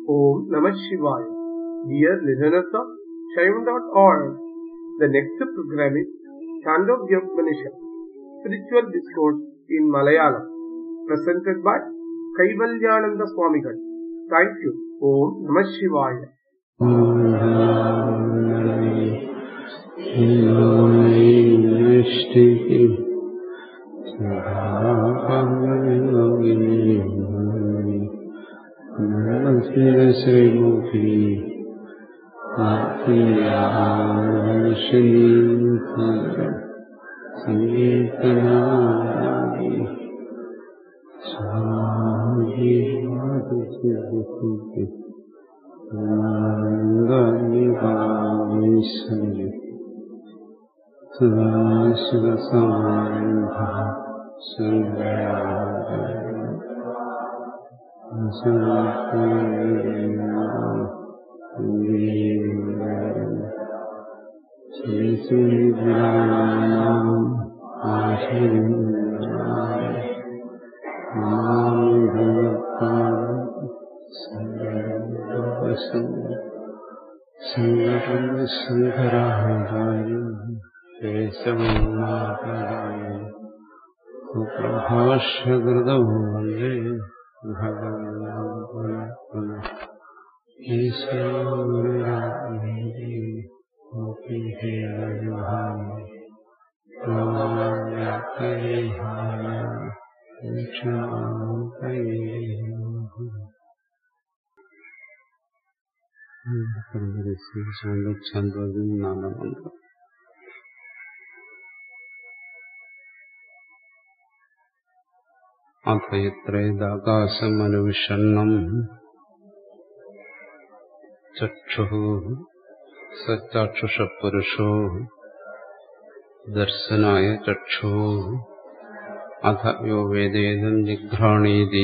Om Namah Shivaya. Dear listeners of Shaivan.org, the next program is Chandogyopanishad, Spiritual Discourse in Malayalam, presented by Kaivalyananda Swamigal. Thank you. Om Namah Shivaya. ശ്രീമുഖി സംഗീതനായി സ്വാമി പ്രഭാഷ്യകൃതോ വന്ദേ ഛാന്തോദ്യം നാമമന്ത്രം അഥയത്രേദാകാശമനുവിഷണ്ണം ചക്ഷു സച്ചാക്ഷുഷപുരുഷോ ദർശനായ ചക്ഷു അഥ യോ വേദേദം ജിഘ്രാണീതി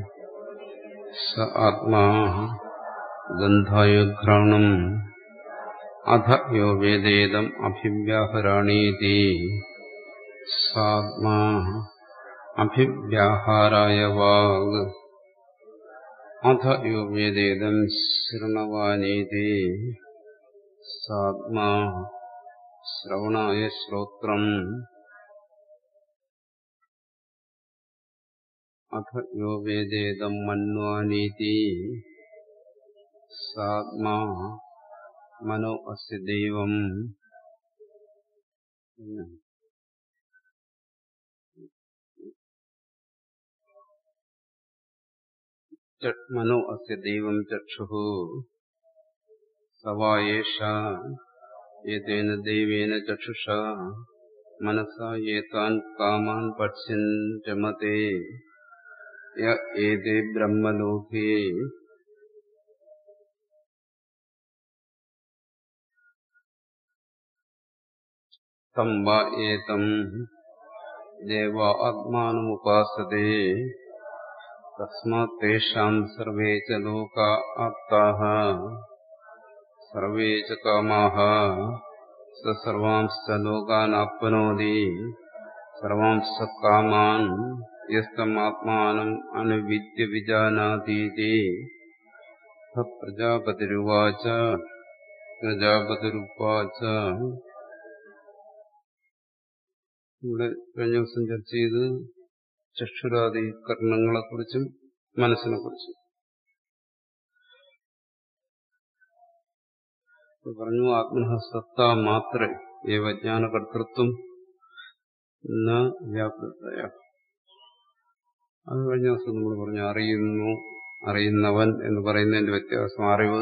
സ ആത്മാ ഗന്ധായ ഘ്രാണം അഥ യോ വേദേദം അഭിവ്യാഹരാണീതി സാത്മാ അഭിവ്യാഹാരായ വാഗ് അഥ യോ വേദേദം ശൃണവാനീതി സാത്മാ ശ്രവണായ ശ്രോത്രം അഥ യോ വേദേദം മന്വാനീതി സാത്മാ മനോ അസ്യ ദൈവം മനോ അസ്യ ദൈവം ചക്ഷു സവായേഷ ഏതേന ദൈവേന ചക്ഷുഷ മനസാ ഏതാൻ കാമാൻ പശ്യൻ രമത്തെ ഏതേ ബ്രഹ്മലോകേ തം വാ ഏതം ദേവ ആത്മാനമുപാസതേ തസ്മാത് തേഷാം സർവേ ച ലോകാ ആപ്താഃ സർവേ ച കാമാഃ സ സർവാംശ്ച ലോകാൻ ആപ്നോതി സർവാംശ്ച കാമാൻ യസ്തമാത്മാനം അനുവിദ്യ വിജാനാതീതി പ്രജാപതിരുവാച പ്രജാപതിരുവാച ഇവിടെ കഴിഞ്ഞ ദിവസം ചർച്ച ചെയ്ത് ചക്ഷുരാദി കർണങ്ങളെക്കുറിച്ചും മനസ്സിനെ കുറിച്ചും പറഞ്ഞു ആത്മസത്ത മാത്രേ ഏവജ്ഞാന കർത്തൃത്വം വ്യാപൃതയ അത് കഴിഞ്ഞ ദിവസം നമ്മൾ പറഞ്ഞു അറിയുന്നു അറിയുന്നവൻ എന്ന് പറയുന്നതിന്റെ വ്യത്യാസം അറിവ്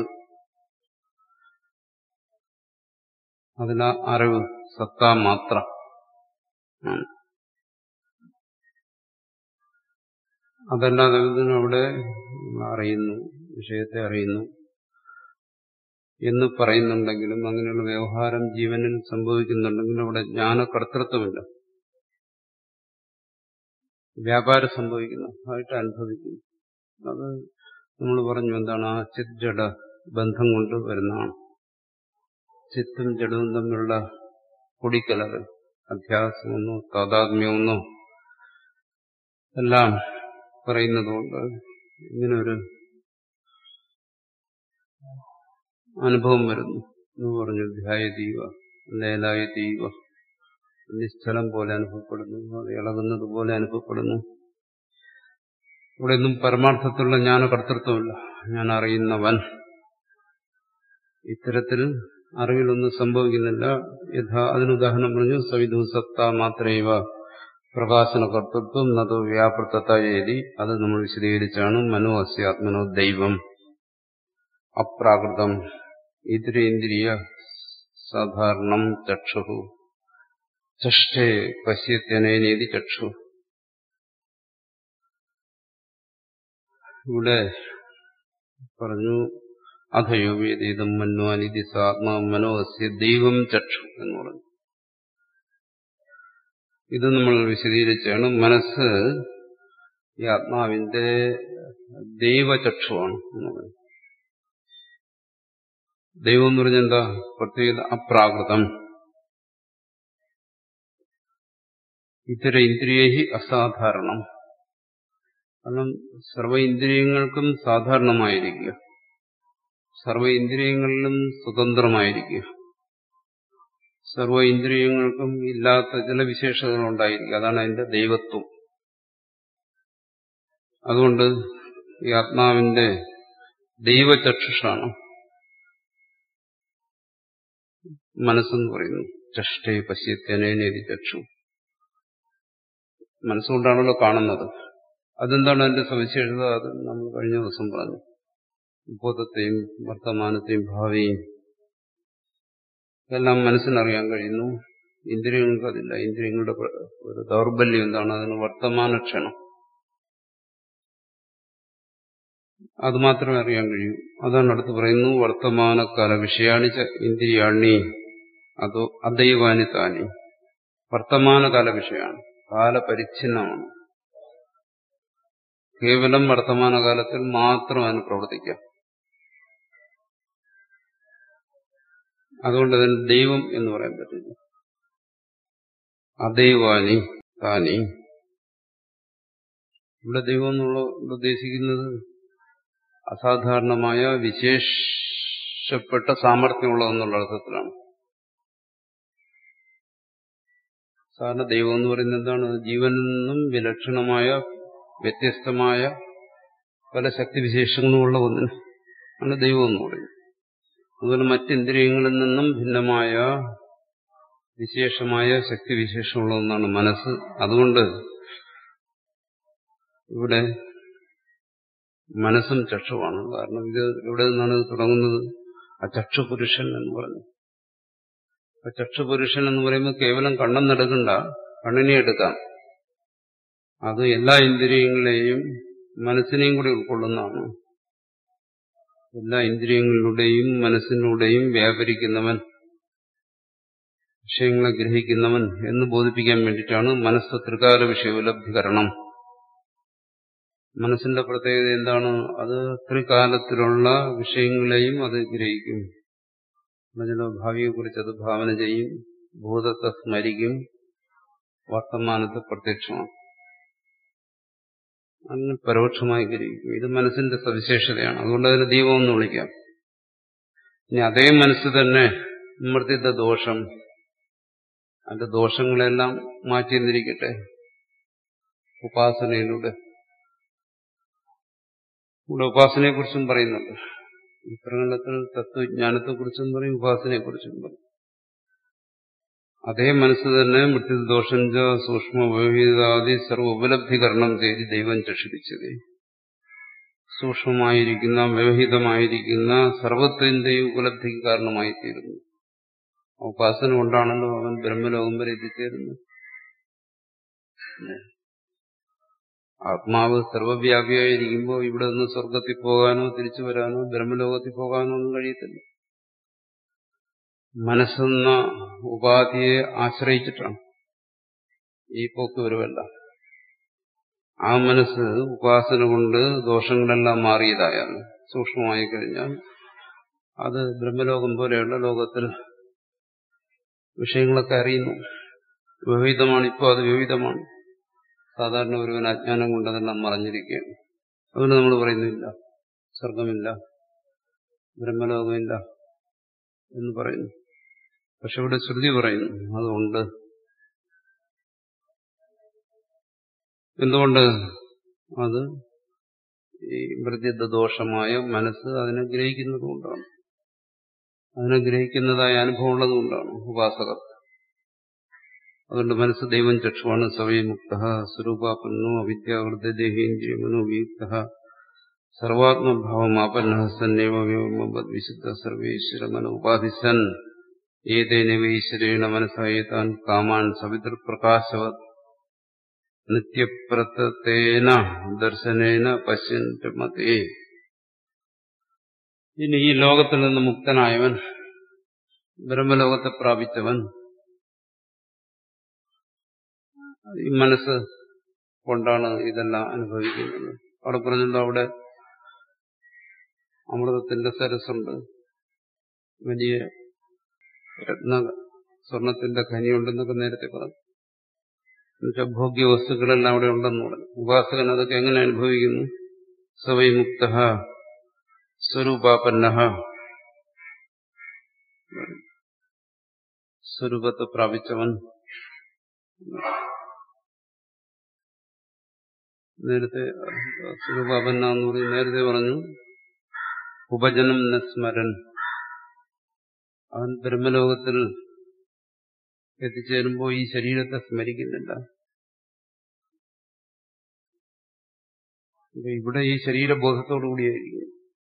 അതിനാ അറിവ് സത്ത മാത്രം അതല്ലാതെ അവിടെ അറിയുന്നു വിഷയത്തെ അറിയുന്നു എന്ന് പറയുന്നുണ്ടെങ്കിലും അങ്ങനെയുള്ള വ്യവഹാരം ജീവനിൽ സംഭവിക്കുന്നുണ്ടെങ്കിലും അവിടെ ജ്ഞാനകർത്തൃത്വമില്ല വ്യാപാരം സംഭവിക്കുന്നു ആയിട്ട് അനുഭവിക്കുന്നു അത് നമ്മൾ പറഞ്ഞു എന്താണ് ആ ചിത് ജഡ ബന്ധം കൊണ്ട് വരുന്നതാണ് ചിത്തും ജഡവും തമ്മിലുള്ള കുടിക്കലകൾ അധ്യാസമെന്നോ താതാത്മ്യമെന്നോ എല്ലാം പറയുന്നതുകൊണ്ട് ഇങ്ങനൊരു അനുഭവം വരുന്നു എന്ന് പറഞ്ഞു ധ്യായതീവ ലേലായതീവ നിശ്ചലം പോലെ അനുഭവപ്പെടുന്നു അത് ഇളകുന്നത് പോലെ അനുഭവപ്പെടുന്നു ഇവിടെ ഒന്നും പരമാർത്ഥത്തിലുള്ള ജ്ഞാനകർത്തൃത്വമില്ല ഞാൻ അറിയുന്നവൻ ഇത്തരത്തിൽ അറിവിലൊന്നും സംഭവിക്കുന്നില്ല യഥാ അതിനുദാഹരണം പറഞ്ഞു സവിധു സത്ത മാത്രമേവ പ്രകാശന കർത്തൃത്വം നതോ വ്യാപൃത്തതയേതി അത് നമ്മൾ വിശദീകരിച്ചാണ് മനോ അസ്യാത്മനോ ദൈവം അപ്രാകൃതം ഇതരേന്ദ്രിയ സാധാരണം ചക്ഷു ചഷ്ടേ പശ്യത്യനേനേതി ചക്ഷു ഇവിടെ പറഞ്ഞു അധയോവേദം മന്വാനിധി സാത്മാ മനോഹസ്യ ദൈവം ചക്ഷു എന്ന് പറഞ്ഞു ഇത് നമ്മൾ വിശദീകരിച്ചാണ് മനസ്സ് ഈ ആത്മാവിന്റെ ദൈവചക്ഷുവാണ് എന്ന് പറയുന്നത് ദൈവം എന്ന് പറഞ്ഞാൽ എന്താ പ്രത്യേകത അപ്രാകൃതം ഇത്തര ഇന്ദ്രിയേഹി അസാധാരണം കാരണം സർവ ഇന്ദ്രിയങ്ങൾക്കും സാധാരണമായിരിക്കുക സർവ ഇന്ദ്രിയങ്ങളിലും സ്വതന്ത്രമായിരിക്കുക സർവ ഇന്ദ്രിയങ്ങൾക്കും ഇല്ലാത്ത ചില വിശേഷതകൾ ഉണ്ടായിരിക്കുക അതാണ് അതിന്റെ ദൈവത്വം അതുകൊണ്ട് ഈ ആത്മാവിന്റെ ദൈവചക്ഷുഷാണ് മനസ്സെന്ന് പറയുന്നു ചഷ്ടേ പശ്യത്യനേനേതി ചക്ഷു മനസ്സുകൊണ്ടാണല്ലോ കാണുന്നത് അതെന്താണ് അതിന്റെ സവിശേഷത അത് നമ്മൾ കഴിഞ്ഞ ദിവസം പറഞ്ഞു ഭൂതത്തെയും വർത്തമാനത്തെയും ഭാവിയും എല്ലാം മനസ്സിനറിയാൻ കഴിയുന്നു ഇന്ദ്രിയങ്ങൾക്ക് അതില്ല ഇന്ദ്രിയങ്ങളുടെ ഒരു ദൗർബല്യം എന്താണ് അതിന് വർത്തമാന ക്ഷണം അത് മാത്രമേ അറിയാൻ കഴിയൂ അതാണ് അടുത്ത് പറയുന്നു വർത്തമാനകാല വിഷയാണിച്ച ഇന്ദ്രിയാണി അതോ അദൈവാനി താനി വർത്തമാനകാല വിഷയമാണ് കാലപരിച്ഛിന്നമാണ് കേവലം വർത്തമാനകാലത്തിൽ മാത്രം അതിന് പ്രവർത്തിക്കാം അതുകൊണ്ട് അതിന് ദൈവം എന്ന് പറയാൻ പറ്റില്ല അദൈവാനി താനി ഇവിടെ ദൈവം എന്നുള്ള ഉദ്ദേശിക്കുന്നത് അസാധാരണമായ വിശേഷപ്പെട്ട സാമർഥ്യമുള്ളതെന്നുള്ള അർത്ഥത്തിലാണ് സാധാരണ ദൈവം എന്ന് പറയുന്നത് എന്താണ് ജീവനിൽ നിന്നും വിലക്ഷണമായ വ്യത്യസ്തമായ പല ശക്തിവിശേഷങ്ങളുമുള്ള ഒന്നിന് ആണ് ദൈവം എന്ന് പറയുന്നത് അതുപോലെ മറ്റിന്ദ്രിയങ്ങളിൽ നിന്നും ഭിന്നമായ വിശേഷമായ ശക്തിവിശേഷമുള്ള ഒന്നാണ് മനസ്സ് അതുകൊണ്ട് ഇവിടെ മനസ്സും ചക്ഷുവാണ് കാരണം ഇത് ഇവിടെ നിന്നാണ് ഇത് തുടങ്ങുന്നത് ആ ചക്ഷുപുരുഷൻ എന്ന് പറഞ്ഞു അപ്പൊ ചക്ഷുപുരുഷൻ എന്ന് പറയുമ്പോൾ കേവലം കണ്ണെന്നെടുക്കണ്ട കണ്ണിനെ എടുക്കാം അത് എല്ലാ ഇന്ദ്രിയങ്ങളെയും മനസ്സിനെയും കൂടി ഉൾക്കൊള്ളുന്നതാണ് എല്ലാ ഇന്ദ്രിയങ്ങളിലൂടെയും മനസ്സിലൂടെയും വ്യാപരിക്കുന്നവൻ വിഷയങ്ങളെ ഗ്രഹിക്കുന്നവൻ എന്ന് ബോധിപ്പിക്കാൻ വേണ്ടിയിട്ടാണ് മനസ്സ് ത്രികാല വിഷയോപലബ്ധികരണം മനസ്സിന്റെ പ്രത്യേകത എന്താണ് അത് ത്രികാലത്തിലുള്ള വിഷയങ്ങളെയും അത് ഗ്രഹിക്കും അതിന്റെ ഭാവിയെക്കുറിച്ച് അത് ഭാവന ചെയ്യും ഭൂതത്തെ സ്മരിക്കും വർത്തമാനത്തെ പ്രത്യക്ഷമാണ് അങ്ങനെ പരോക്ഷമായി ഗ്രഹിക്കും ഇത് മനസ്സിന്റെ സവിശേഷതയാണ് അതുകൊണ്ട് അതിന് ദീപം എന്ന് വിളിക്കാം ഇനി അതേ മനസ്സ് തന്നെ മൃത്തിത്ത ദോഷം അതിന്റെ ദോഷങ്ങളെല്ലാം മാറ്റിയെന്നിരിക്കട്ടെ ഉപാസനയിലൂടെ ഇവിടെ ഉപാസനയെക്കുറിച്ചും പറയുന്നുണ്ട് ഈ പ്രകടനത്തിൽ തത്വജ്ഞാനത്തെക്കുറിച്ചും പറയും ഉപാസനയെക്കുറിച്ചും പറയും അതേ മനസ്സ് തന്നെ മൃത്യുദോഷഞ്ച സൂക്ഷ്മ വ്യവഹിതാദി സർവ ഉപലബ്ധികരണം ചെയ്ത് ദൈവം ചക്ഷിപ്പിച്ചത് സൂക്ഷ്മമായിരിക്കുന്ന വ്യവഹിതമായിരിക്കുന്ന സർവത്തിന്റെയും ഉപലബ്ധിക്ക് കാരണമായി തീരുന്നു ഉപാസന കൊണ്ടാണല്ലോ അവൻ ബ്രഹ്മലോകം വരെ എത്തിച്ചേരുന്നത് ആത്മാവ് സർവവ്യാപിയായിരിക്കുമ്പോൾ ഇവിടെ നിന്ന് സ്വർഗത്തിൽ പോകാനോ തിരിച്ചു വരാനോ ബ്രഹ്മലോകത്തിൽ പോകാനോ ഒന്നും കഴിയത്തില്ല മനസ്സെന്ന ഉപാധിയെ ആശ്രയിച്ചിട്ടാണ് ഈ പോക്ക് വരുമല്ല ആ മനസ്സ് ഉപാസന കൊണ്ട് ദോഷങ്ങളെല്ലാം മാറിയതായാൽ സൂക്ഷ്മമായി കഴിഞ്ഞാൽ അത് ബ്രഹ്മലോകം പോലെയുള്ള ലോകത്തിൽ വിഷയങ്ങളൊക്കെ അറിയുന്നു വിവിധമാണ് ഇപ്പോൾ അത് വിവിധമാണ് സാധാരണ ഒരുവൻ അജ്ഞാനം കൊണ്ട് അതെല്ലാം മറഞ്ഞിരിക്കുകയാണ് അതുകൊണ്ട് നമ്മൾ പറയുന്നില്ല സ്വർഗമില്ല ബ്രഹ്മലോകമില്ല എന്ന് പറയുന്നു പക്ഷെ ഇവിടെ ശ്രുതി പറയുന്നു അതുണ്ട് എന്തുകൊണ്ട് അത് ഈ മൃദ്യത ദോഷമായ മനസ്സ് അതിനെ ഗ്രഹിക്കുന്നത് കൊണ്ടാണ് അതിനെ ഗ്രഹിക്കുന്നതായ അനുഭവം ഉള്ളതുകൊണ്ടാണ് ഉപാസകർ അതുകൊണ്ട് മനസ്സ് ദൈവം ചക്ഷുവാണ് സവയമുക്ത സ്വരൂപാപന്നോ അവിദ്യാവൃതദേഹേന്ദ്രിയ മനോവിയുക്ത സർവാത്മഭാവമാപന്ന സന്നേവ വിശുദ്ധ സർവേശ്വര മനോപാധിസൻ ഏതേനവ ഈശ്വരേണ മനസ്സായേതാൻ കാമാൻ സവിതൃപ്രകാശവത് നിത്യപ്രതേന ദർശനേന പശ്യന്തമതേ ഇനി ഈ ലോകത്തിൽ നിന്ന് മുക്തനായവൻ ബ്രഹ്മലോകത്തെ പ്രാപിച്ചവൻ ഈ മനസ്സ് കൊണ്ടാണ് ഇതെല്ലാം അനുഭവിക്കുന്നത് അവിടെ പറഞ്ഞല്ലോ അവിടെ അമൃതത്തിന്റെ സരസ്സുണ്ട് വലിയ രത്ന സ്വർണത്തിന്റെ ഖനിയുണ്ടെന്നൊക്കെ നേരത്തെ പറഞ്ഞു എന്നുവെച്ചാൽ ഭോഗ്യ വസ്തുക്കളെല്ലാം അവിടെ ഉണ്ടെന്ന് പറഞ്ഞു ഉപാസകൻ അതൊക്കെ എങ്ങനെ അനുഭവിക്കുന്നു സവൈമുക്ത സ്വരൂപാപന്ന സ്വരൂപത്തെ പ്രാപിച്ചവൻ നേരത്തെ സ്വരൂപാപന്ന എന്ന് പറഞ്ഞ് നേരത്തെ പറഞ്ഞു ഉപജനം നസ്മരൻ അവൻ ബ്രഹ്മലോകത്തിൽ എത്തിച്ചേരുമ്പോൾ ഈ ശരീരത്തെ സ്മരിക്കുന്നില്ല ഇവിടെ ഈ ശരീരബോധത്തോടുകൂടിയായിരിക്കും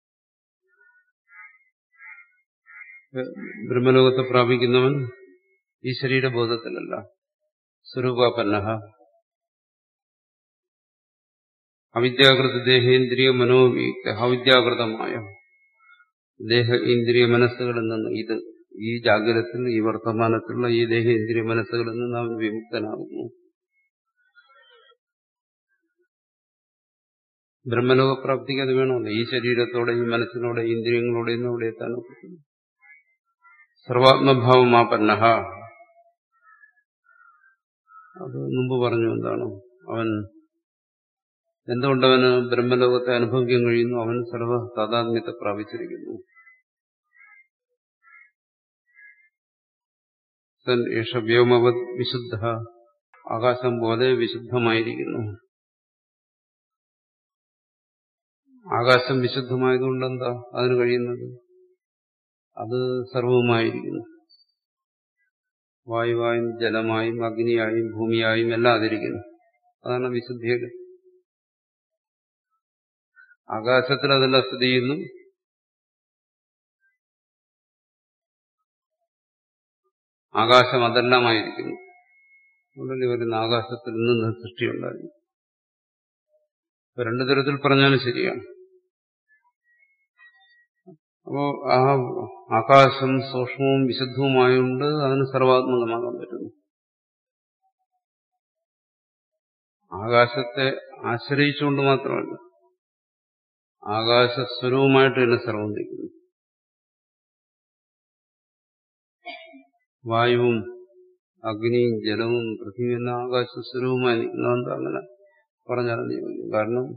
ബ്രഹ്മലോകത്തെ പ്രാപിക്കുന്നവൻ ഈ ശരീരബോധത്തിലല്ല സ്വരൂപാപന്ന അവിദ്യാകൃത ദേഹേന്ദ്രിയ മനോവിയുക്ത അവിദ്യാകൃതമായ ദേഹ ഇന്ദ്രിയ മനസ്സുകളിൽ നിന്ന് ഇത് ഈ ജാഗ്രതത്തിൽ ഈ വർത്തമാനത്തിലുള്ള ഈ ദേഹേന്ദ്രിയ മനസ്സുകളിൽ നിന്ന് അവൻ വിമുക്തനാകുന്നു ബ്രഹ്മലോകപ്രാപ്തിക്ക് അത് വേണമല്ലോ ഈ ശരീരത്തോടെ ഈ മനസ്സിനോടെ ഈ ഇന്ദ്രിയങ്ങളോടെ ഒന്നും അവിടെ എത്താൻ ഒക്കത്തില്ല സർവാത്മഭാവമാപന്ന അത് മുമ്പ് പറഞ്ഞു എന്താണ് അവൻ എന്തുകൊണ്ടവന് ബ്രഹ്മലോകത്തെ അനുഭവിക്കാൻ കഴിയുന്നു അവൻ സർവ താതാത്മ്യത്തെ പ്രാപിച്ചിരിക്കുന്നു സൻ ഏഷ വ്യോമവത് വിശുദ്ധ ആകാശം പോലെ വിശുദ്ധമായിരിക്കുന്നു ആകാശം വിശുദ്ധമായതുകൊണ്ട് എന്താ അതിന് കഴിയുന്നത് അത് സർവവുമായിരിക്കുന്നു വായുവായും ജലമായും അഗ്നിയായും ഭൂമിയായും എല്ലാം അതിരിക്കുന്നു അതാണ് വിശുദ്ധിയുടെ ആകാശത്തിൽ അതെല്ലാം സ്ഥിതി ചെയ്യുന്നു ആകാശം അതെല്ലാമായിരിക്കുന്നു ഉടനെ വരുന്ന ആകാശത്തിൽ നിന്ന് സൃഷ്ടിയുണ്ടായി രണ്ടു തരത്തിൽ പറഞ്ഞാലും ശരിയാണ് അപ്പോ ആ ആകാശം സൂക്ഷ്മവും വിശുദ്ധവുമായുണ്ട് അതിന് സർവാത്മകമാകാൻ പറ്റുന്നു ആകാശത്തെ ആശ്രയിച്ചുകൊണ്ട് മാത്രമല്ല ആകാശസ്വരവുമായിട്ട് തന്നെ സർവം നിൽക്കുന്നു വായുവും അഗ്നിയും ജലവും പൃഥ്വിയും എല്ലാം ആകാശസ്വരവുമായി നിൽക്കുന്നതെന്താ അങ്ങനെ പറഞ്ഞാലും നിയോഗിക്കും കാരണം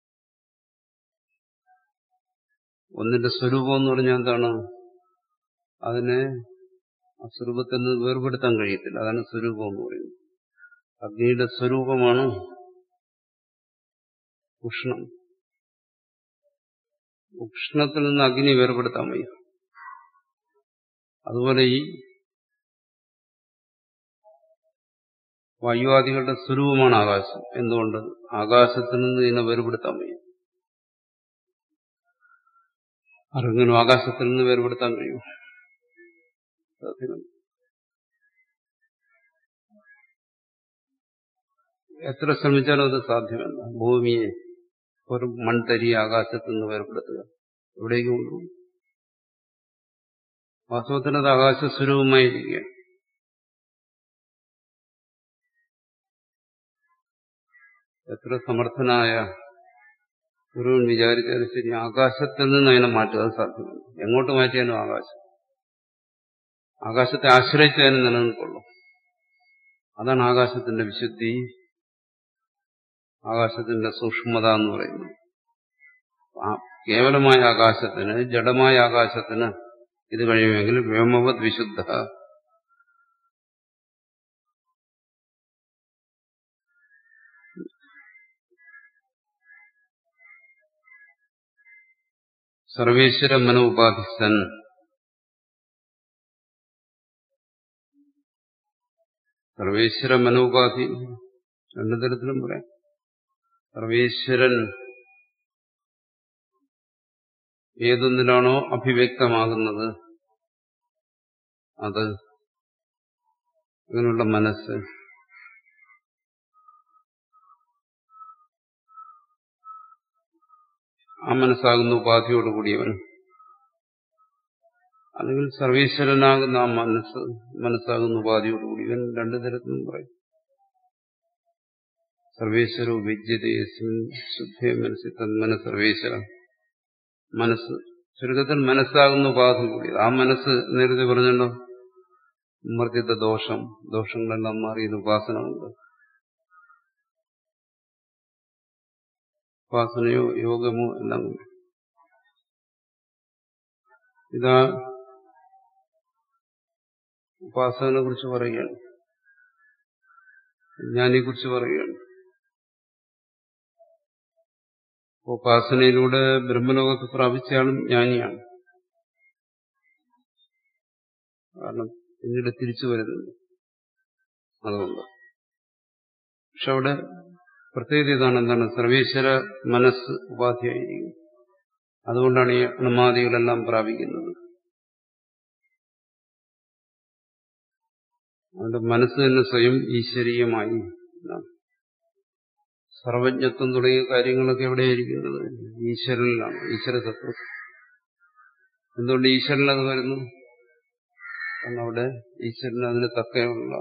ഒന്നിന്റെ സ്വരൂപം എന്ന് പറഞ്ഞാൽ എന്താണ് അതിനെ ആ സ്വരൂപത്തിൽ നിന്ന് വേർപെടുത്താൻ കഴിയത്തില്ല അതാണ് സ്വരൂപം എന്ന് പറയുന്നത് അഗ്നിയുടെ സ്വരൂപമാണ് ഉഷ്ണം ഉഷ്ണത്തിൽ നിന്ന് അഗ്നി വേർപെടുത്താൻ വയ്യ അതുപോലെ ഈ വായുവാദികളുടെ സ്വരൂപമാണ് ആകാശം എന്തുകൊണ്ട് ആകാശത്തിൽ നിന്ന് ഇതിനെ വേർപെടുത്താൻ വയ്യ ആരെങ്കിലും ആകാശത്തിൽ നിന്ന് വേർപെടുത്താൻ കഴിയും എത്ര ശ്രമിച്ചാലും അത് സാധ്യമല്ല ഭൂമിയെ ഒരു മൺതരി ആകാശത്തിൽ നിന്ന് വേർപെടുത്തുക എവിടേക്ക് കൊണ്ടുപോകും വാസ്തവത്തിൽ അത് ആകാശസ്വരൂപമായിരിക്കുക എത്ര സമർത്ഥനായ ഗുരുവൻ വിചാരിച്ചാലും ശരി ആകാശത്തിൽ നിന്ന് അതിനെ മാറ്റുക അത് സാധ്യമല്ല എങ്ങോട്ട് മാറ്റിയാലും ആകാശം ആകാശത്തെ ആശ്രയിച്ച് അതിന് നിലനിൽക്കുള്ളൂ അതാണ് ആകാശത്തിന്റെ വിശുദ്ധി ആകാശത്തിന്റെ സൂക്ഷ്മത എന്ന് പറയുന്നത് കേവലമായ ആകാശത്തിന് ജഡമായ ആകാശത്തിന് ഇത് കഴിയുമെങ്കിൽ വ്യോമവത് വിശുദ്ധ സർവേശ്വര മനോപാധിസൻ സർവേശ്വര മനോപാധി രണ്ടു തരത്തിലും പറയാം സർവേശ്വരൻ ഏതൊന്നിലാണോ അഭിവ്യക്തമാകുന്നത് അത് അങ്ങനെയുള്ള മനസ്സ് ആ മനസ്സാകുന്ന ഉപാധിയോടുകൂടിയവൻ അല്ലെങ്കിൽ സർവീശ്വരനാകുന്ന ആ മനസ്സ് മനസ്സാകുന്ന ഉപാധിയോടുകൂടിയവൻ രണ്ടു തരത്തിലും പറയും സർവേശ്വര വിദ്യതേസ്മിൻ ശുദ്ധേ മനസ്സിൽ തന്മന സർവേശ്വര മനസ്സ് ചുരുക്കത്തിൽ മനസ്സാകുന്ന ഉപാധി കൂടി ആ മനസ്സ് നേരത്തെ പറഞ്ഞല്ലോ മർദ്ദിത ദോഷം ദോഷങ്ങളെല്ലാം മാറിയത് ഉപാസന കൊണ്ട് ഉപാസനയോ യോഗമോ എല്ലാം കൊണ്ട് ഇതാ ഉപാസകനെ കുറിച്ച് പറയുകയാണ് ജ്ഞാനിയെ കുറിച്ച് പറയുകയാണ് ഉപാസനയിലൂടെ ബ്രഹ്മലോകത്ത് പ്രാപിച്ചയാളും ജ്ഞാനിയാണ് കാരണം പിന്നീട് തിരിച്ചു വരുന്നുണ്ട് അതുകൊണ്ട് പക്ഷെ അവിടെ പ്രത്യേകത ഇതാണ് എന്താണ് സർവേശ്വര മനസ്സ് ഉപാധിയായിരിക്കും അതുകൊണ്ടാണ് ഈ അണുമാദികളെല്ലാം പ്രാപിക്കുന്നത് അവന്റെ മനസ്സ് തന്നെ സ്വയം ഈശ്വരീയമായി സർവജ്ഞത്വം തുടങ്ങിയ കാര്യങ്ങളൊക്കെ എവിടെയായിരിക്കുന്നത് ഈശ്വരനിലാണ് ഈശ്വര തത്വം എന്തുകൊണ്ട് ഈശ്വരൻ അത് വരുന്നു കാരണം അവിടെ ഈശ്വരന് അതിന് തക്കയുള്ള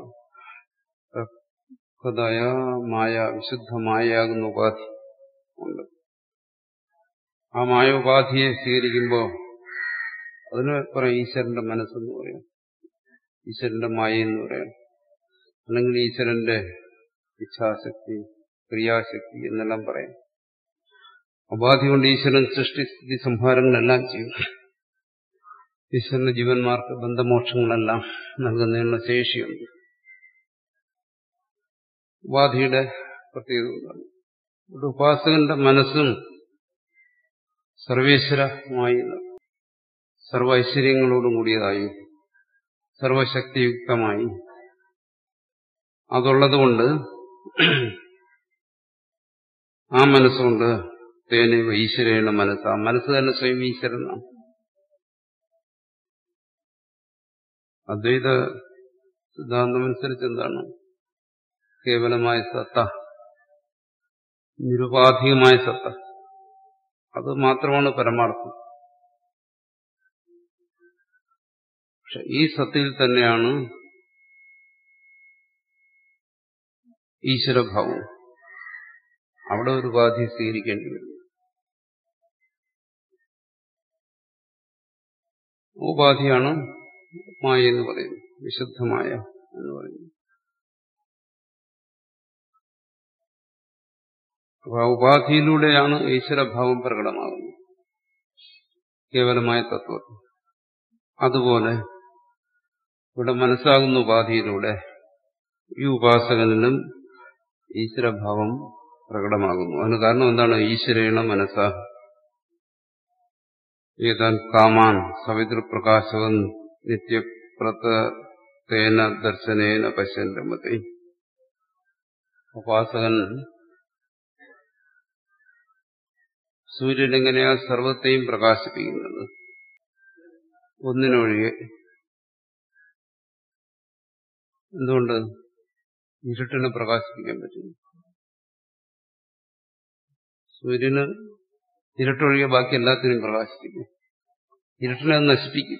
തക്കതായ മായ വിശുദ്ധ മായയാകുന്ന ഉപാധി ഉണ്ട് ആ മായ ഉപാധിയെ സ്വീകരിക്കുമ്പോൾ അതിന് പറയാം ഈശ്വരന്റെ മനസ്സെന്ന് പറയാം ഈശ്വരന്റെ മായ എന്ന് പറയാം അല്ലെങ്കിൽ ഈശ്വരന്റെ ഇച്ഛാശക്തി ക്രിയാശക്തി എന്നെല്ലാം പറയാം ഉപാധി കൊണ്ട് ഈശ്വരൻ സൃഷ്ടിസ്ഥിതി സംഹാരങ്ങളെല്ലാം ചെയ്യും ഈശ്വരന്റെ ജീവന്മാർക്ക് ബന്ധമോക്ഷങ്ങളെല്ലാം നൽകുന്നതിനുള്ള ശേഷിയുണ്ട് ഉപാധിയുടെ പ്രത്യേകത ഒരു ഉപാസകന്റെ മനസ്സും സർവേശ്വരമായി സർവ ഐശ്വര്യങ്ങളോടും കൂടിയതായി സർവശക്തിയുക്തമായി അതുള്ളതുകൊണ്ട് ആ മനസ്സുകൊണ്ട് തേനെ ഈശ്വരേണ മനസ്സ് ആ മനസ്സ് തന്നെ സ്വയം ഈശ്വരനാണ് അദ്വൈത സിദ്ധാന്തമനുസരിച്ച് എന്താണ് കേവലമായ സത്ത നിരുപാധികമായ സത്ത അത് മാത്രമാണ് പരമാർത്ഥം പക്ഷെ ഈ സത്തയിൽ തന്നെയാണ് ഈശ്വരഭാവം അവിടെ ഒരു ഉപാധി സ്വീകരിക്കേണ്ടി വരും ഉപാധിയാണ് മായ എന്ന് പറയുന്നു വിശുദ്ധമായ എന്ന് പറയുന്നു അപ്പൊ ആ ഉപാധിയിലൂടെയാണ് ഈശ്വരഭാവം പ്രകടമാകുന്നത് കേവലമായ തത്വം അതുപോലെ ഇവിടെ മനസ്സാകുന്ന ഉപാധിയിലൂടെ ഈ ഉപാസകനിലും ഈശ്വരഭാവം പ്രകടമാകുന്നു അതിന് കാരണം എന്താണ് ഈശ്വരേണ മനസ്സ ഏതാൻ കാമാൻ സവിതൃപ്രകാശവൻ നിത്യപ്രതേന ദർശനേന പശ്യൻ രമത്തെ ഉപാസകൻ സൂര്യൻ എങ്ങനെയാ സർവത്തെയും പ്രകാശിപ്പിക്കുന്നത് ഒന്നിനൊഴികെ എന്തുകൊണ്ട് ഇരുട്ടിനെ പ്രകാശിപ്പിക്കാൻ പറ്റുന്നു സൂര്യന് ഇരുട്ടൊഴികെ ബാക്കി എല്ലാത്തിനെയും പ്രകാശിപ്പിക്കും ഇരുട്ടിനെ അത് നശിപ്പിക്കും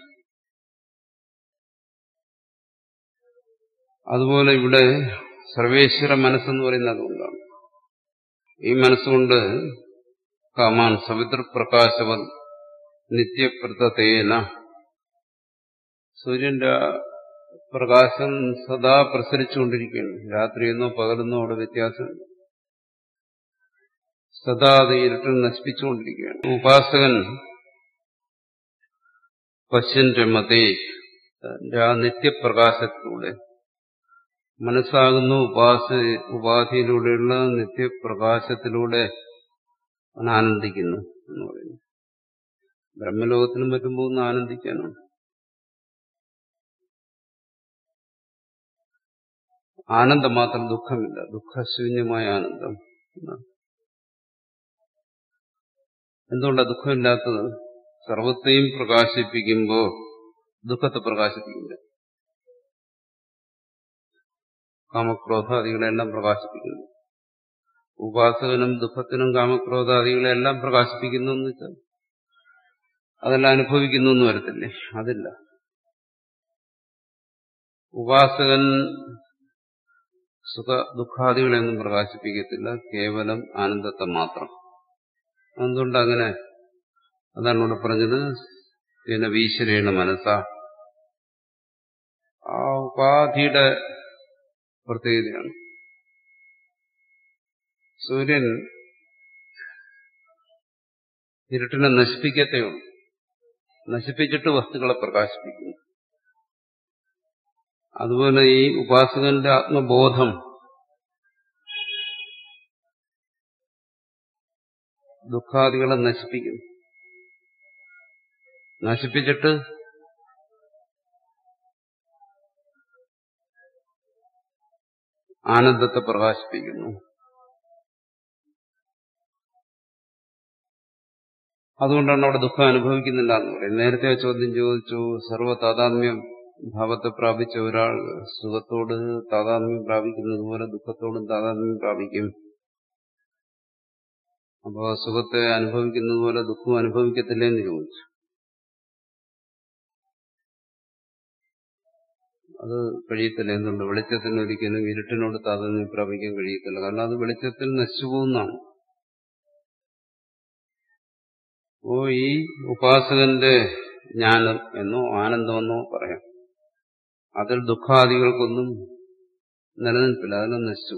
അതുപോലെ ഇവിടെ സർവേശ്വര മനസ്സെന്ന് പറയുന്നത് അതുകൊണ്ടാണ് ഈ മനസ്സുകൊണ്ട് കാമാൻ സവിതൃപ്രകാശവൻ നിത്യപ്രതേന സൂര്യന്റെ പ്രകാശം സദാ പ്രസരിച്ചുകൊണ്ടിരിക്കുകയാണ് രാത്രിയെന്നോ പകലെന്നോ അവിടെ വ്യത്യാസമില്ല സദാ അത് ഇരുട്ടിൽ നശിപ്പിച്ചുകൊണ്ടിരിക്കുകയാണ് ഉപാസകൻ പശ്യൻ രമതേ തന്റെ ആ നിത്യപ്രകാശത്തിലൂടെ മനസ്സാകുന്ന ഉപാസ ഉപാധിയിലൂടെയുള്ള നിത്യപ്രകാശത്തിലൂടെ അവൻ ആനന്ദിക്കുന്നു എന്ന് പറയുന്നു ബ്രഹ്മലോകത്തിനും മറ്റും പോകുന്ന ആനന്ദിക്കാനാണ് ആനന്ദം മാത്രം ദുഃഖമില്ല ദുഃഖശൂന്യമായ ആനന്ദം എന്നാണ് എന്തുകൊണ്ടാണ് ദുഃഖമില്ലാത്തത് സർവത്തെയും പ്രകാശിപ്പിക്കുമ്പോ ദുഃഖത്തെ പ്രകാശിപ്പിക്കില്ല കാമക്രോധാദികളെല്ലാം പ്രകാശിപ്പിക്കുന്നു ഉപാസകനും ദുഃഖത്തിനും കാമക്രോധാദികളെല്ലാം പ്രകാശിപ്പിക്കുന്നു എന്ന് വെച്ചാൽ അതെല്ലാം അനുഭവിക്കുന്നു എന്ന് വരത്തില്ലേ അതില്ല ഉപാസകൻ സുഖ ദുഃഖാദികളെയൊന്നും പ്രകാശിപ്പിക്കത്തില്ല കേവലം ആനന്ദത്തെ മാത്രം എന്തുകൊണ്ട് അങ്ങനെ അതാണ് ഇവിടെ പറഞ്ഞത് പിന്നെ വീശ്വരേണ മനസ്സ ആ ഉപാധിയുടെ പ്രത്യേകതയാണ് സൂര്യൻ ഇരുട്ടിനെ നശിപ്പിക്കത്തേ ഉള്ളൂ നശിപ്പിച്ചിട്ട് വസ്തുക്കളെ പ്രകാശിപ്പിക്കുന്നു അതുപോലെ ഈ ഉപാസകന്റെ ആത്മബോധം ദുഃഖാദികളെ നശിപ്പിക്കുന്നു നശിപ്പിച്ചിട്ട് ആനന്ദത്തെ പ്രകാശിപ്പിക്കുന്നു അതുകൊണ്ടാണ് അവിടെ ദുഃഖം അനുഭവിക്കുന്നില്ല എന്ന് പറയും നേരത്തെ ആ ചോദ്യം ചോദിച്ചു സർവ്വ താതാത്മ്യം ഭാവത്തെ പ്രാപിച്ച ഒരാൾ സുഖത്തോട് താതാത്മ്യം പ്രാപിക്കുന്നത് പോലെ ദുഃഖത്തോടും താതാത്മ്യം പ്രാപിക്കും അപ്പോൾ സുഖത്തെ അനുഭവിക്കുന്നത് പോലെ ദുഃഖം അനുഭവിക്കത്തില്ലേ എന്ന് ചോദിച്ചു അത് കഴിയത്തില്ല എന്തുണ്ട് വെളിച്ചത്തിന് ഒരിക്കലും ഇരുട്ടിനോട് താതാത്മ്യം പ്രാപിക്കാൻ കഴിയത്തില്ല കാരണം അത് വെളിച്ചത്തിൽ നശിച്ചു പോകുന്നതാണ് ഓ ഈ ഉപാസകന്റെ ജ്ഞാനം എന്നോ ആനന്ദമെന്നോ പറയാം അതിൽ ദുഃഖാദികൾക്കൊന്നും നിലനിൽപ്പില്ല അതെല്ലാം നശിച്ചു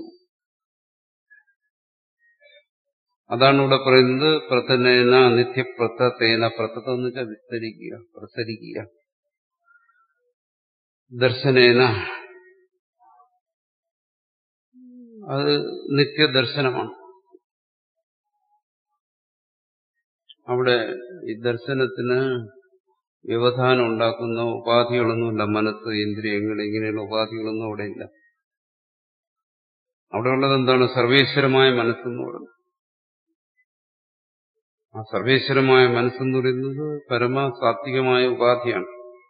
അതാണ് ഇവിടെ പറയുന്നത് പ്രത്തനേന നിത്യപ്രത്തത്തേന പ്രത്തത്വം എന്ന് വെച്ചാൽ വിസ്തരിക്കുക പ്രസരിക്കുക ദർശനേന അത് നിത്യദർശനമാണ് അവിടെ ഈ ദർശനത്തിന് വ്യവധാനം ഉണ്ടാക്കുന്ന ഉപാധികളൊന്നുമില്ല മനസ്സ് ഇന്ദ്രിയങ്ങൾ ഇങ്ങനെയുള്ള ഉപാധികളൊന്നും അവിടെ ഇല്ല അവിടെ ഉള്ളത് എന്താണ് സർവേശ്വരമായ മനസ്സെന്ന് പറയുന്നത് ആ സർവേശ്വരമായ മനസ്സെന്ന് പറയുന്നത് പരമസാത്വികമായ ഉപാധിയാണ്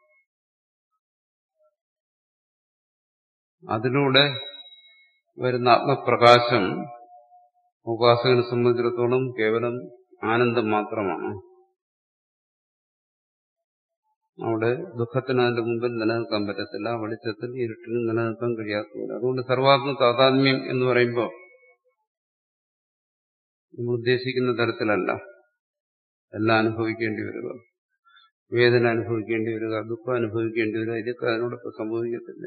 അതിലൂടെ വരുന്ന ആത്മപ്രകാശം ഉപാസകനെ സംബന്ധിച്ചിടത്തോളം കേവലം ആനന്ദം മാത്രമാണ് അവിടെ ദുഃഖത്തിന് അതിന്റെ മുമ്പിൽ നിലനിൽക്കാൻ പറ്റത്തില്ല വെളിച്ചത്തിൽ ഇരുട്ടിന് നിലനിൽക്കാൻ കഴിയാത്തതില്ല അതുകൊണ്ട് സർവാത്മ താതാത്മ്യം എന്ന് പറയുമ്പോൾ നമ്മൾ ഉദ്ദേശിക്കുന്ന തരത്തിലല്ല എല്ലാം അനുഭവിക്കേണ്ടി വരിക വേദന അനുഭവിക്കേണ്ടി വരിക ദുഃഖം അനുഭവിക്കേണ്ടി വരിക ഇതൊക്കെ അതിനോടൊപ്പം സംഭവിക്കത്തില്ലേ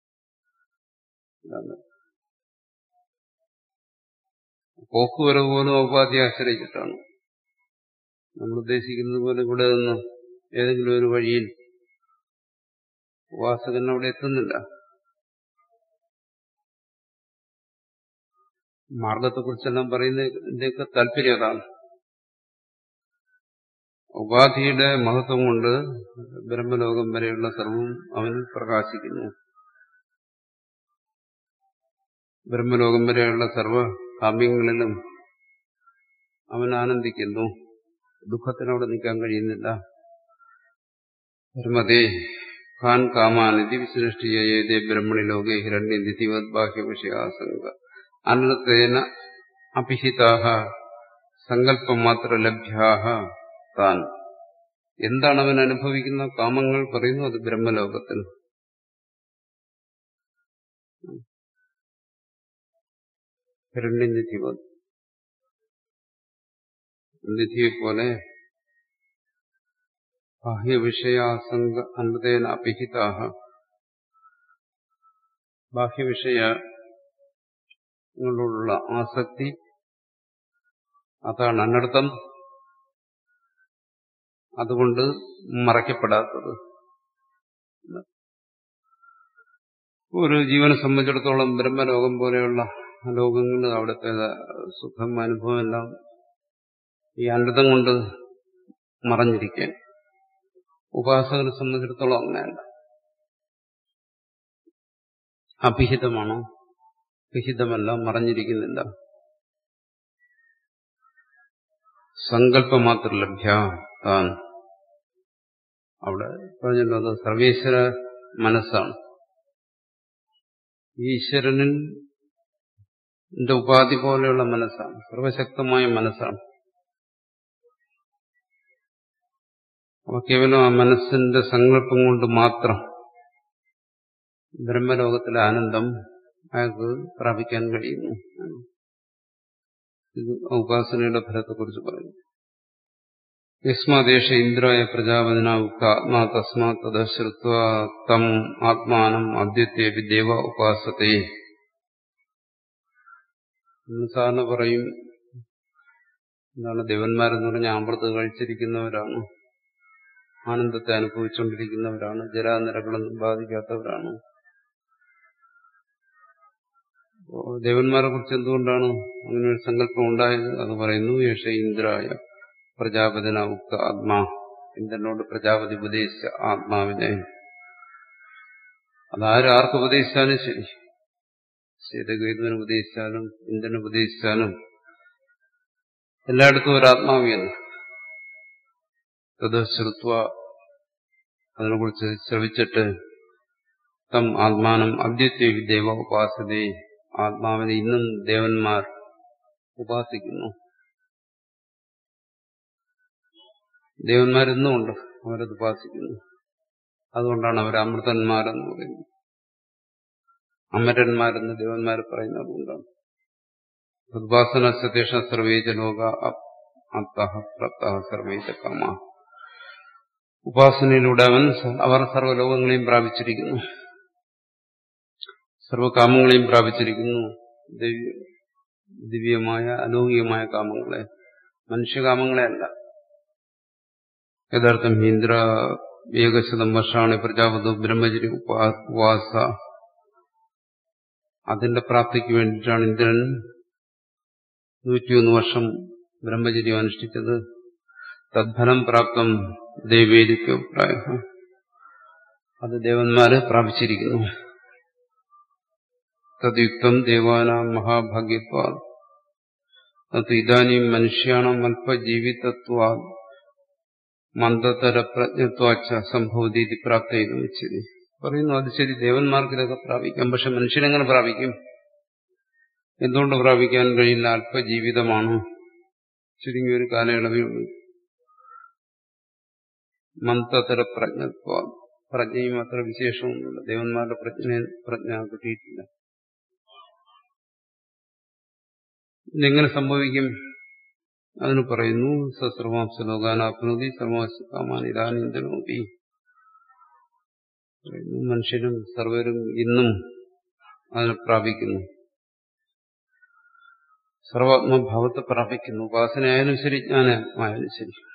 പോക്കുവരവ് പോലും ഉപാധിയെ ആശ്രയിച്ചിട്ടാണ് നമ്മൾ ഉദ്ദേശിക്കുന്നത് പോലെ ഇവിടെ നിന്ന് ഏതെങ്കിലും ഒരു വഴിയിൽ ഉപാസകൻ അവിടെ എത്തുന്നില്ല മാർഗത്തെക്കുറിച്ചെല്ലാം പറയുന്നതിന്റെയൊക്കെ താല്പര്യം അതാണ് ഉപാധിയുടെ മഹത്വം കൊണ്ട് ബ്രഹ്മലോകം വരെയുള്ള സർവം അവനിൽ പ്രകാശിക്കുന്നു ബ്രഹ്മലോകം വരെയുള്ള സർവ കാമ്യങ്ങളിലും അവൻ ആനന്ദിക്കുന്നു ദുഃഖത്തിനവിടെ നിൽക്കാൻ കഴിയുന്നില്ല ധർമ്മതേ ഖാൻ കാമാനിധി വിസൃഷ്ടിയേതേ ബ്രഹ്മണി ലോകേ ഹിരണ്യനിധിവത് ബാഹ്യവിഷയാസംഗ അനന്തേന അഭിഹിതാഹ സങ്കല്പമാത്ര ലഭ്യാഹ താൻ എന്താണ് അവൻ അനുഭവിക്കുന്ന കാമങ്ങൾ പറയുന്നു അത് ബ്രഹ്മലോകത്തിൽ ഹിരണ്യനിധിവത് നിധിയെ പോലെ ബാഹ്യവിഷയാസംഗ അനന്തേന അഭിഹിതാഹ ബാഹ്യവിഷയങ്ങളോടുള്ള ആസക്തി അതാണ് അനർത്ഥം അതുകൊണ്ട് മറയ്ക്കപ്പെടാത്തത് ഒരു ജീവനെ സംബന്ധിച്ചിടത്തോളം ബ്രഹ്മലോകം പോലെയുള്ള ലോകങ്ങളിൽ അവിടുത്തെ സുഖം അനുഭവം എല്ലാം ഈ അനൃതം കൊണ്ട് മറഞ്ഞിരിക്കാൻ ഉപാസകനെ സംബന്ധിച്ചിടത്തോളം അങ്ങനെയല്ല അഭിഹിതമാണോ വിഹിതമല്ല മറഞ്ഞിരിക്കുന്നില്ല സങ്കല്പമാത്ര ലഭ്യ താൻ അവിടെ പറഞ്ഞല്ലോ അത് സർവേശ്വര മനസ്സാണ് ഈശ്വരനിൽ ഉപാധി പോലെയുള്ള മനസ്സാണ് സർവശക്തമായ മനസ്സാണ് അപ്പൊ കേവലം ആ മനസ്സിന്റെ സങ്കല്പം കൊണ്ട് മാത്രം ബ്രഹ്മലോകത്തിലെ ആനന്ദം അയാൾക്ക് പ്രാപിക്കാൻ കഴിയുന്നു ഇത് ഉപാസനയുടെ ഫലത്തെക്കുറിച്ച് പറയുന്നു യസ്മാദേശ ഇന്ദ്രായ പ്രജാപതിന ഉക്ത ആത്മാ തസ്മാ തദ ശ്രുത്വ തം ആത്മാനം അദ്യത്യേപി ദേവ ഉപാസത്തെ സാധാരണ പറയും എന്താണ് ദേവന്മാരെന്ന് പറഞ്ഞാൽ അമൃത് കഴിച്ചിരിക്കുന്നവരാണ് ആനന്ദത്തെ അനുഭവിച്ചുകൊണ്ടിരിക്കുന്നവരാണ് ജരാനിരകളൊന്നും ബാധിക്കാത്തവരാണ് ദേവന്മാരെ കുറിച്ച് എന്തുകൊണ്ടാണ് അങ്ങനെ ഒരു സങ്കല്പം ഉണ്ടായത് അത് പറയുന്നു യേശ ഇന്ദ്രായ പ്രജാപതിന ഉക്ത ആത്മാ ഇന്ദ്രനോട് പ്രജാപതി ഉപദേശിച്ച ആത്മാവിനെ അതാരും ആർക്ക് ഉപദേശിച്ചാലും ശരി ശീതഗേതുവിന് ഉപദേശിച്ചാലും ഇന്ദ്രന് ഉപദേശിച്ചാലും എല്ലായിടത്തും ഒരു ആത്മാവിയെന്ന് തത് ശ്രുത്വ അതിനെക്കുറിച്ച് ശ്രവിച്ചിട്ട് തം ആത്മാനം അദ്യത്യ ദേവ ഉപാസതേ ആത്മാവിനെ ഇന്നും ദേവന്മാർ ഉപാസിക്കുന്നു ദേവന്മാരിന്നും ഉണ്ട് അവരത് ഉപാസിക്കുന്നു അതുകൊണ്ടാണ് അവർ അമൃതന്മാരെന്ന് പറയുന്നത് അമരന്മാരെന്ന് ദേവന്മാർ പറയുന്നത് അതുകൊണ്ടാണ് ഉപാസന സതേഷ സർവേജ ലോക അത്തഹ പ്രപ്ത സർവേജ കാമ ഉപാസനയിലൂടെ അവൻ അവർ സർവ്വലോകങ്ങളെയും പ്രാപിച്ചിരിക്കുന്നു സർവകാമങ്ങളെയും പ്രാപിച്ചിരിക്കുന്നു ദിവ്യമായ അലൗകികമായ കാമങ്ങളെ മനുഷ്യകാമങ്ങളെ അല്ല യഥാർത്ഥം ഇന്ദ്ര ഏകശതം വർഷമാണ് പ്രജാപതി ബ്രഹ്മചരി ഉപവാസ അതിന്റെ പ്രാപ്തിക്ക് വേണ്ടിയിട്ടാണ് ഇന്ദ്രൻ നൂറ്റിയൊന്ന് വർഷം ബ്രഹ്മചര്യം അനുഷ്ഠിച്ചത് തദ്ഫലം പ്രാപ്തം ദേവേദിക്കഭിപ്രായ അത് ദേവന്മാര് പ്രാപിച്ചിരിക്കുന്നു തദ്യുക്തം ദേവാനാം മഹാഭാഗ്യത്വാ അത് ഇതാനും മനുഷ്യാണം അല്പജീവിതത്വാ മന്ദതര പ്രജ്ഞത്വാച്ച സംഭവതി പ്രാപ്ത ചെയ്തു വെച്ചത് പറയുന്നു അത് ശരി ദേവന്മാർക്ക് ഇതൊക്കെ പ്രാപിക്കാം പക്ഷെ മനുഷ്യനെങ്ങനെ പ്രാപിക്കും എന്തുകൊണ്ട് പ്രാപിക്കാൻ കഴിയില്ല അല്പജീവിതമാണ് ചുരുങ്ങിയ ഒരു കാലയളവിലുള്ളൂ മന്ദതര പ്രജ്ഞത്വ പ്രജ്ഞയും അത്ര വിശേഷമൊന്നുമില്ല ദേവന്മാരുടെ പ്രജ്ഞ പ്രജ്ഞ കിട്ടിയിട്ടില്ല ഇതെങ്ങനെ സംഭവിക്കും അതിന് പറയുന്നു സസർവാംസ ലോകാനാപ്നോതി സർവാംസ കാമാൻ ഇതാനീന്തനോപി മനുഷ്യരും സർവരും ഇന്നും അതിനെ പ്രാപിക്കുന്നു സർവാത്മഭാവത്തെ പ്രാപിക്കുന്നു ഉപാസനയായാലും ശരി ജ്ഞാനമായാലും ശരി